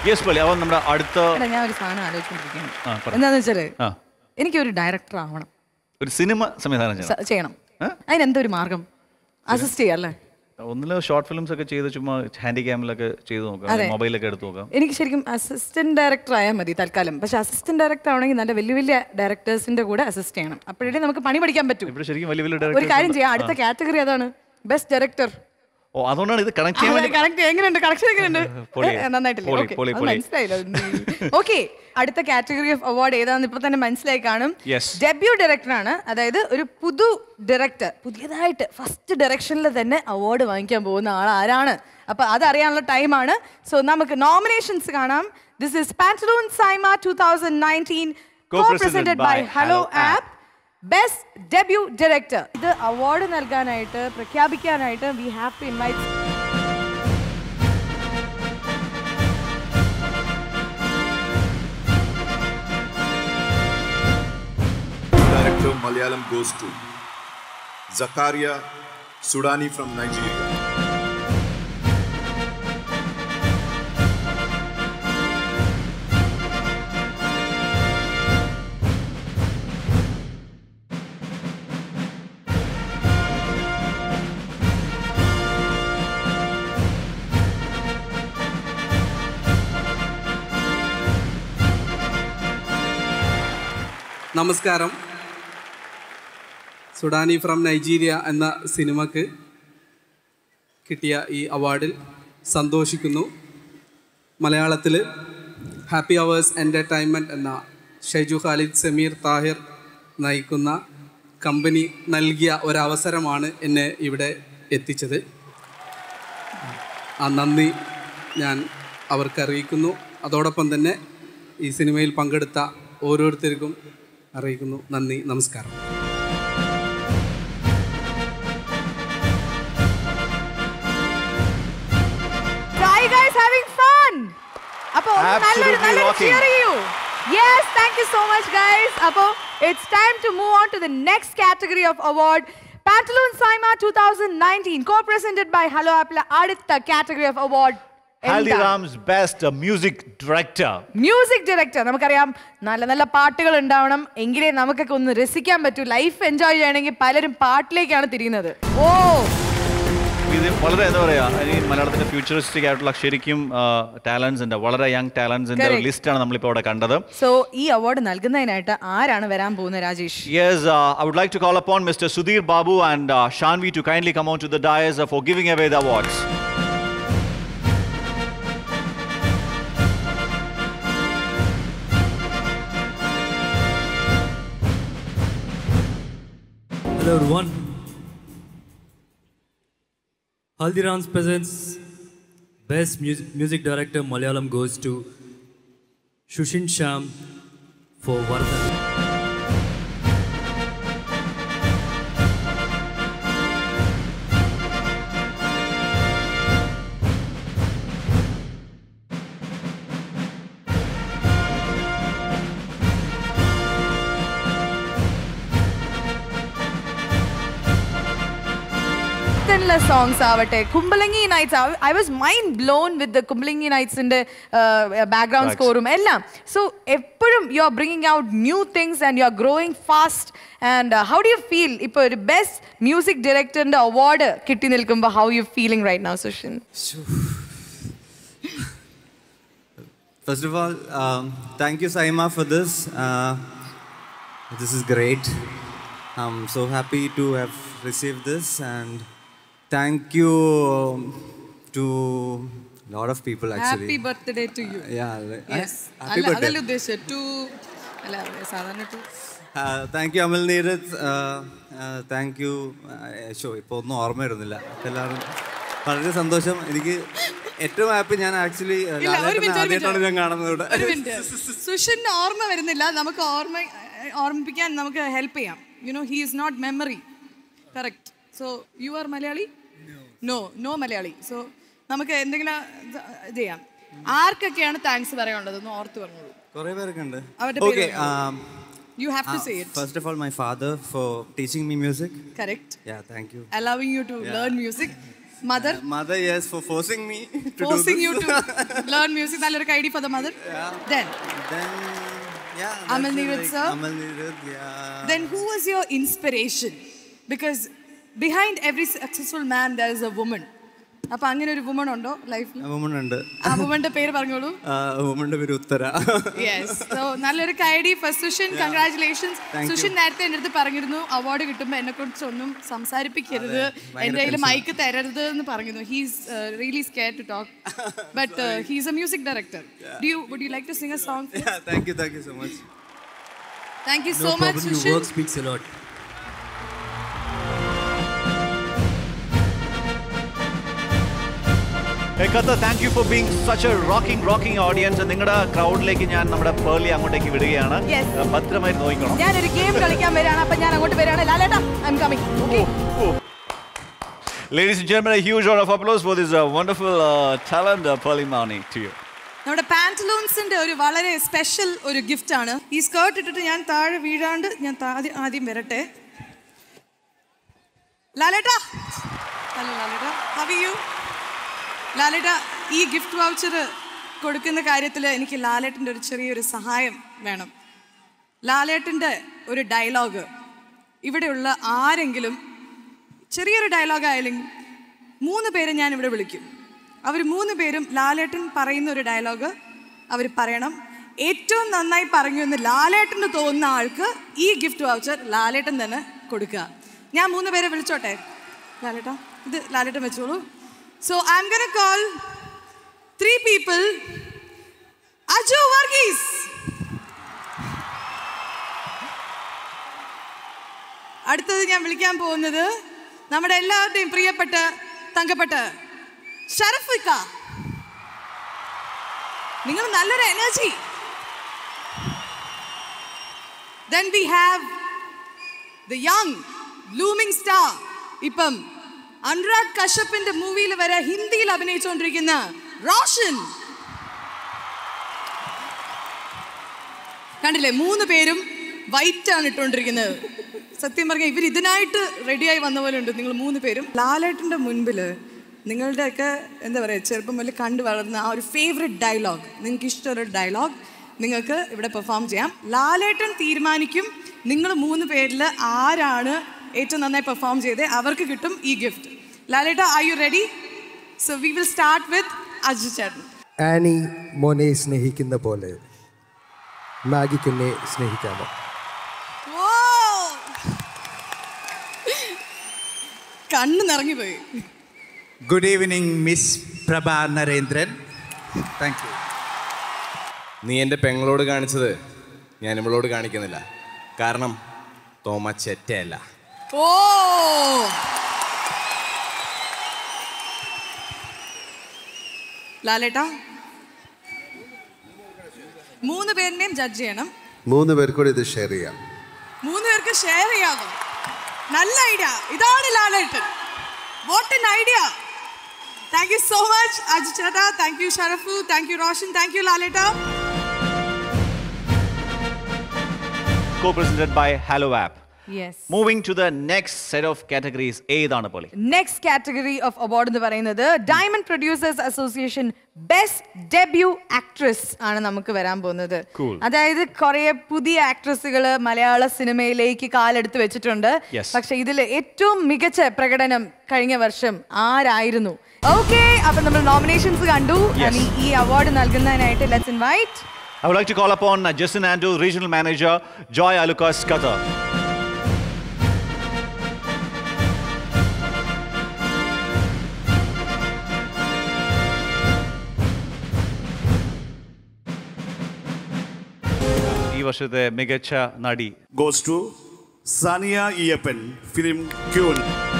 Yes പള്ളി അവൻ നമ്മുടെ അടുത്ത എടാ ഞാൻ ഒരു സാധനം ആലോചിച്ചുകൊണ്ടിരിക്കുകയാണ് ആ, പറ. എന്താന്ന് വെച്ചാല് ആ എനിക്കൊരു ഡയറക്ടർ ആവണം ഒരു സിനിമ സംവിധാനം ചെയ്യണം സ- ചെയ്യണം ഏ? അതിനെന്താ ഒരു മാർഗം അസിസ്റ്റ് ചെയ്യാല്ലേ ഒന്നില് ഷോർട്ട് ഫിലിംസ് ഒക്കെ ചെയ്ത് ചുമ്മാ ഹാൻഡി ക്യാമിലൊക്കെ ചെയ്ത് നോക്കാം അതെ. മൊബൈലൊക്കെ എടുത്ത് നോക്കാം എനിക്ക് ശരിക്കും അസിസ്റ്റന്റ് ഡയറക്ടർ ആയാൽ മതി തൽക്കാലം പക്ഷെ അസിസ്റ്റന്റ് ഡയറക്ടർ ആവണമെങ്കിൽ നല്ല വലിയ വലിയ ഡയറക്ടേഴ്സിന്റെ കൂടെ അസിസ്റ്റ് ചെയ്യണം അപ്പോഴേ നമുക്ക് പണി പഠിക്കാൻ പറ്റും ഇവിടെ ശരിക്കും വലിയ വലിയ ഒരു ഡയറക്ടർ കാര്യം ചെയ്യാം അടുത്ത കാറ്റഗറി അതാണ് ബെസ്റ്റ് ഡയറക്ടർ ഓ അതുകൊണ്ടാണ് ഇത് കണക്ട് ചെയ്യാൻ വേണ്ടി കറക്റ്റ് എങ്ങനെയുണ്ട് കണക്ഷൻ എങ്ങനെയുണ്ട് പൊളി. ഏ, നന്നായിട്ടില്ലേ പൊളി, Okay, പൊളി, അത് പൊളി. മനസ്സിലായില്ല ഓക്കെ അടുത്ത കാറ്റഗറി ഓഫ് അവാർഡ് ഏതാണെന്ന് ഇപ്പൊ തന്നെ മനസ്സിലായി കാണും Yes. ഡെബ്യൂ ഡയറക്ടറാണ് അതായത് ഒരു പുതു ഡയറക്ടർ പുതിയതായിട്ട് ഫസ്റ്റ് ഡയറക്ഷനിൽ തന്നെ അവാർഡ് വാങ്ങിക്കാൻ പോകുന്ന ആൾ ആരാണ് അപ്പൊ അതറിയാനുള്ള ടൈമാണ് സോ നമുക്ക് നോമിനേഷൻസ് കാണാം this is Pantaloon SIIMA two thousand nineteen Co-presented by hello Hello App. App best debut director ഇത് അവാർഡ് നൽകാനായിട്ട് പ്രഖ്യാപിക്കാനായിട്ട് we have to invite Director Malayalam goes to Zakaria Sudani from Nigeria. നമസ്കാരം സുഡാനി ഫ്രം നൈജീരിയ എന്ന സിനിമക്ക് കിട്ടിയ ഈ അവാർഡിൽ സന്തോഷിക്കുന്നു മലയാളത്തിൽ ഹാപ്പി അവേഴ്സ് എൻ്റർടൈൻമെൻറ്റ് എന്ന ഷൈജു ഖാലിദ് സമീർ താഹിർ നയിക്കുന്ന കമ്പനി നൽകിയ ഒരവസരമാണ് എന്നെ ഇവിടെ എത്തിച്ചത് ആ നന്ദി ഞാൻ അവർക്ക് അറിയിക്കുന്നു അതോടൊപ്പം തന്നെ ഈ സിനിമയിൽ പങ്കെടുത്ത ഓരോരുത്തർക്കും അറിയിക്കുന്നു നന്ദി നമസ്കാരം Are you guys having fun? അപ്പോ ഒന്ന് നല്ലൊരു Absolutely നല്ലൊരു rocking. cheer ചെയ്യൂ. Yes, thank you so much guys. അപ്പോ it's time to move on to the next category of award. Pantaloon Saima 2019 co-presented by Hello Apple അടുത്ത category of award. എന്താ? Haldiram's best music director music director നമുക്കറിയാം നല്ല നല്ല പാട്ടുകൾ ഉണ്ടാവണം എങ്കിലേ നമുക്കൊക്കെ ഒന്ന് രസിക്കാൻ പറ്റൂ ലൈഫ് എൻജോയ് ചെയ്യണമെങ്കിൽ പലരും പാട്ടിലേക്കാണ് തിരിയുന്നത് ഓ ഇത് വളരെ എന്താ പറയാ ഈ മലയാളത്തിന്റെ ഫ്യൂച്ചറിസ്റ്റിക് ആയിട്ടുള്ള ശരിക്കും ടാലൻസ് ഉണ്ട് വളരെ യങ് ടാലൻസിന്റെ Correct. ലിസ്റ്റാണ് നമ്മളിപ്പോൾ ഇവിടെ കണ്ടത് സോ ഈ അവാർഡ് നൽകുന്നതിനായിട്ട് ആരാണ് വരാൻ പോകുന്നത് Rajesh Yes, uh, I would like to call upon Mr. Sudhir Babu and uh, Shanvi to kindly come on to the dais uh, for giving away the awards. Hello everyone. Haldirams presents Best Music, Music Director Malayalam goes to Shushin Sham for Vardhan. Songs ആവട്ടെ Kumbalangi nights I was mind blown with the Kumbalangi നൈറ്റ്സിന്റെ background സ്കോറും എല്ലാം so എപ്പോഴും you are bringing out new things and you are growing fast and how do you feel ഇപ്പോൾ ഒരു best music ഡയറക്ടറിന്റെ award കിട്ടി നിൽക്കുമ്പോൾ how you feeling right now Sushin First of all, um, thank you, Saima, for this. Uh, this is great. I'm so happy to have received this, and thank you um, to a lot of people actually. Happy birthday to you Yeah, like- yes happy അല്ല birthday. അതല്ല ഉദ്ദേശിച്ചത് to അല്ല സാധാരണ to Uh, thank you, Amal Neerath. Uh, uh, thank you. Show ഇപ്പോൾ ഒന്നും ഓർമ്മ വരുന്നില്ല എല്ലാവരും വളരെ സന്തോഷം എനിക്ക് ഏറ്റവും ഹാപ്പി ഞാൻ ആക്ച്വലി ഇല്ല, ഒരു minute, ഒരു ആദ്യമായിട്ടാണ് minute. ഞാൻ കാണുന്നത് ഇവിടെ ഒരു മിനിറ്റ് സുഷിന് ഓർമ്മ വരുന്നില്ല നമുക്ക് ഓർമ്മ ഓർമ്മിപ്പിക്കാൻ നമുക്ക് ഹെൽപ്പ് ചെയ്യാം you know he is not memory correct so you are Malayali no no Malayali so നമുക്ക് എന്തെങ്കിലും ഇത് ചെയ്യാം ആർക്കൊക്കെയാണ് താങ്ക്സ് പറയാനുള്ളത് ഒന്ന് ഓർത്ത് പറഞ്ഞോളൂ കുറേ പേരൊക്കെ ഉണ്ട് അവരുടെ ഓക്കെ പേര് You have to say it. First of all my father for teaching me music correct ya thank you allowing you to learn music mother Mother, yes, for forcing me to forcing do you this. To learn music നല്ലൊരു ഐഡി for the mother then then, yeah. Amal that's it, Neeraj, like, sir? Amal Neeraj, yeah. then who was your inspiration because behind every successful man there is a woman അപ്പൊ അങ്ങനെ ഒരു woman ഉണ്ടോ ലൈഫിൽ A woman ഉണ്ട് ആ വുമന്റെ പേര് പറഞ്ഞോളൂ വുമന്റെ പേര് ഉത്തര യെസ് സോ നല്ലൊരു കൈഡി first Sushin congratulations Thank you. Sushin നേരത്തെ എൻ്റെ അടുത്ത് പറഞ്ഞിരുന്നു അവാർഡ് കിട്ടുമ്പോൾ എന്നെ കുറിച്ച് ഒന്നും സംസാരിപ്പിക്കരുത് ഭയങ്കര എൻ്റെ കയ്യിൽ tension. മൈക്ക് തരരുത് എന്ന് പറഞ്ഞിരുന്നു he's really scare to talk but he's a music director do you would you like to sing a song yeah, thank you, thank you so much. Thank you No so much problem. Your Sushin work speaks a lot. കത്ത thank you for being such a rocking rocking audience നിങ്ങളുടെ ക്രൗഡിലേക്ക് ഞാൻ നമ്മുടെ പേർലി അങ്ങോട്ടേക്ക് വിടുകയാണ് Yes. Uh, ഭദ്രമായി നോക്കണം ഞാനൊരു ഗെയിം കളിക്കാൻ വരികയാണ് അപ്പൊ ഞാൻ അങ്ങോട്ട് വരികയാണ് ലാലേട്ടാ I am coming okay Ladies and gentlemen, a huge round of applause for this uh, wonderful uh, talent, uh, Pearly Mani, to you. നമ്മുടെ പാന്റലൂൺസിന്റെ ഒരു വളരെ സ്പെഷ്യൽ ഒരു ഗിഫ്റ്റ് ആണ് ഈ സ്കേർട്ട് ഇട്ടിട്ട് ഞാൻ താഴെ വീഴാണ്ട് ഞാൻ താ- ആദ്യം- ആദ്യം വരട്ടെ ലാലേട്ടാ ഹലോ ലാലേട്ടാ ഹവ് യു ലാലേട്ടാ ഈ ഗിഫ്റ്റ് വൗച്ചർ കൊടുക്കുന്ന കാര്യത്തിൽ എനിക്ക് ലാലേട്ടൻ്റെ ഒരു ചെറിയൊരു സഹായം വേണം ലാലേട്ടൻ്റെ ഒരു ഡയലോഗ് ഇവിടെയുള്ള ആരെങ്കിലും ചെറിയൊരു ഡയലോഗ് ആയാലും മൂന്ന് പേരെ ഞാൻ ഇവിടെ വിളിക്കും അവർ മൂന്ന് പേരും ലാലേട്ടൻ പറയുന്ന ഒരു ഡയലോഗ് അവർ പറയണം ഏറ്റവും നന്നായി പറഞ്ഞു എന്ന് ലാലേട്ടന് തോന്നുന്ന ആൾക്ക് ഈ ഗിഫ്റ്റ് വൗച്ചർ ലാലേട്ടൻ തന്നെ കൊടുക്കുക ഞാൻ മൂന്ന് പേരെ വിളിച്ചോട്ടെ ലാലേട്ടാ ഇത് ലാലേട്ടൻ വെച്ചോളൂ so I am gonna call three people Aju Varghese അടുത്തത് ഞാൻ വിളിക്കാൻ പോകുന്നത് നമ്മുടെ എല്ലാവരുടെയും പ്രിയപ്പെട്ട തങ്കപ്പെട്ട ഷറഫിക്ക നിങ്ങൾ നല്ലൊരു energy then we have the young looming star ഇപ്പം അനുരാഗ് കശ്യപ്പിന്റെ മൂവിയിൽ വരെ ഹിന്ദിയിൽ അഭിനയിച്ചുകൊണ്ടിരിക്കുന്ന റോഷൻ കണ്ടില്ലേ മൂന്ന് പേരും വൈറ്റ് ആണ് ഇട്ടുകൊണ്ടിരിക്കുന്നത് സത്യം പറഞ്ഞാൽ ഇവർ ഇതിനായിട്ട് റെഡിയായി വന്ന പോലെ ഉണ്ട് നിങ്ങൾ മൂന്ന് പേരും ലാലേട്ടൻ്റെ മുൻപിൽ നിങ്ങളുടെയൊക്കെ എന്താ പറയുക ചെറുപ്പം മുതൽ കണ്ടു വളർന്ന ആ ഒരു ഫേവററ്റ് ഡയലോഗ് നിങ്ങൾക്ക് ഇഷ്ടമുള്ള ഡയലോഗ് നിങ്ങൾക്ക് ഇവിടെ പെർഫോം ചെയ്യാം ലാലേട്ടൻ തീരുമാനിക്കും നിങ്ങൾ മൂന്ന് പേരിൽ ആരാണ് ഏറ്റവും നന്നായി പെർഫോം ചെയ്തത് അവർക്ക് കിട്ടും ഈ ഗിഫ്റ്റ് ലാലേട്ട I you ready so we will start with Aju ചേട്ടൻ ആനി മോനെ സ്നേഹിക്കുന്ന പോലെ മാഗിക്കെന്നെ സ്നേഹിക്കാമോ ഓ കണ്ണ് നിറങ്ങിപ്പോയി good evening miss Prabha Narendran thank you നീ എൻ്റെ പെങ്ങളോട് കാണിച്ചത് ഞാൻ ഇവളോട് കാണിക്കുന്നില്ല കാരണം തോമ ചെറ്റയല്ല ഓ ലാലേട്ടാ മൂന്ന് പേരിനെയും ജഡ്ജ് ചെയ്യണം മൂന്ന് പേർ കൂടി ഇത് ഷെയർ ചെയ്യാം മൂന്ന് പേർക്ക് ഷെയർ ചെയ്യാമോ നല്ല ഐഡിയ ഇതാണ് Lalettan what an idea thank you so much Aju ചേട്ടാ thank you Sharafu thank you Roshan thank you ലാലേട്ടാ Co-presented by Hello App. Yes Moving to the next set of categories. ഏതാണ് Pearle next category of award എന്ന് പറയുന്നത് diamond producers association best debut actress ആണ് നമുക്ക് വരാൻ പോകുന്നത് Cool. അതായത് കുറെ പുതിയ ആക്ട്രസുകൾ മലയാള സിനിമയിലേക്ക് കാലെടുത്ത് വെച്ചിട്ടുണ്ട് Yes. പക്ഷെ ഇതിൽ ഏറ്റവും മികച്ച പ്രകടനം കഴിഞ്ഞ വർഷം ആരായിരുന്നു ഓക്കെ അപ്പൊ നമ്മൾ നോമിനേഷൻസ് കണ്ടു Yes. ഇനി ഈ അവാർഡ് നൽകുന്നതിനായിട്ട് let's invite I would like to call upon uh, Justin Andrew, Regional Manager, Joy Alukas, Qatar. ഈ വർഷത്തെ മികച്ച നടി goes to Sania Iyappan, film Kyun.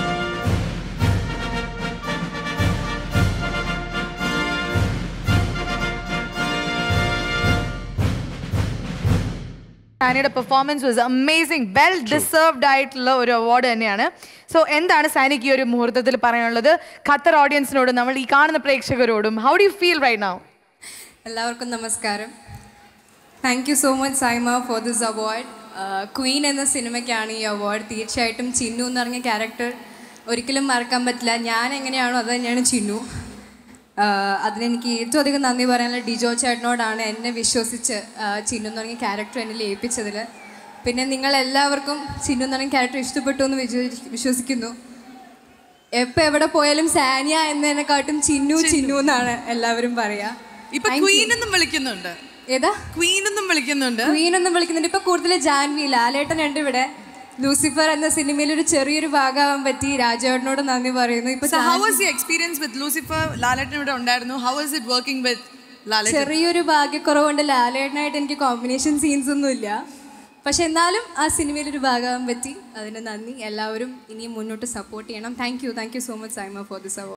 സാനിയുടെ performance was amazing well deserved ആയിട്ടുള്ള ഒരു അവാർഡ് തന്നെയാണ് സോ എന്താണ് സാനിക്ക് ഈ ഒരു മുഹൂർത്തത്തിൽ പറയാനുള്ളത് ഖത്തർ ഓഡിയൻസിനോടും നമ്മൾ ഈ കാണുന്ന പ്രേക്ഷകരോടും how do feel right now എല്ലാവർക്കും നമസ്കാരം thank you so much SIIMA for this award queen എന്ന സിനിമയ്ക്കാണ് ഈ അവാർഡ് തീർച്ചയായിട്ടും ചിന്നു എന്ന് പറഞ്ഞ ക്യാരക്ടർ ഒരിക്കലും മറക്കാൻ പറ്റില്ല ഞാൻ എങ്ങനെയാണോ അത് തന്നെയാണ് ചിന്നു ആഹ് അതിനെനിക്ക് ഏറ്റവും അധികം നന്ദി പറയാനുള്ള ഡിജോ ചേട്ടനോടാണ് എന്നെ വിശ്വസിച്ച് ആഹ് ചിന്നു എന്ന് പറഞ്ഞ ക്യാരക്ടർ എന്നിൽ ഏൽപ്പിച്ചതിൽ പിന്നെ നിങ്ങൾ എല്ലാവർക്കും ചിന്നു എന്ന് പറഞ്ഞ ക്യാരക്ടർ ഇഷ്ടപ്പെട്ടു എന്ന് വിശ്വ- വിശ്വസിക്കുന്നു എപ്പോൾ എവിടെ പോയാലും സാനിയ എന്നതിനെക്കാട്ടും ചിന്നു ചിന്നു എന്നാണ് എല്ലാവരും പറയാ ഇപ്പൊ Thank you. ക്വീൻ എന്നും വിളിക്കുന്നുണ്ട് ഏതാ ക്വീൻ എന്നും വിളിക്കുന്നുണ്ട് ക്വീൻ എന്നും വിളിക്കുന്നുണ്ട് ഇപ്പൊ കൂടുതൽ ജാൻവി ലാലേട്ടൻ ഉണ്ട് ഇവിടെ ലൂസിഫർ എന്ന സിനിമയിൽ ഒരു ചെറിയൊരു ഭാഗമാവാൻ പറ്റി രാജേട്ടനോട് നന്ദി പറയുന്നു ഇപ്പൊ So how Janhvi- was the experience with Lucifer? ലാലേട്ടൻ ഇവിടെ ഉണ്ടായിരുന്നു. How was it working with ലാലേട്ടൻ? ചെറിയൊരു ഭാഗ്യക്കുറവുണ്ട് ലാലേട്ടനായിട്ട് എനിക്ക് കോമ്പിനേഷൻ സീൻസ് ഒന്നും ഇല്ല പക്ഷെ എന്നാലും ആ സിനിമയിൽ ഒരു ഭാഗമാകാൻ പറ്റി അതിന് നന്ദി എല്ലാവരും ഇനിയും മുന്നോട്ട് സപ്പോർട്ട് ചെയ്യണം thank you thank you so much SIIMA for this award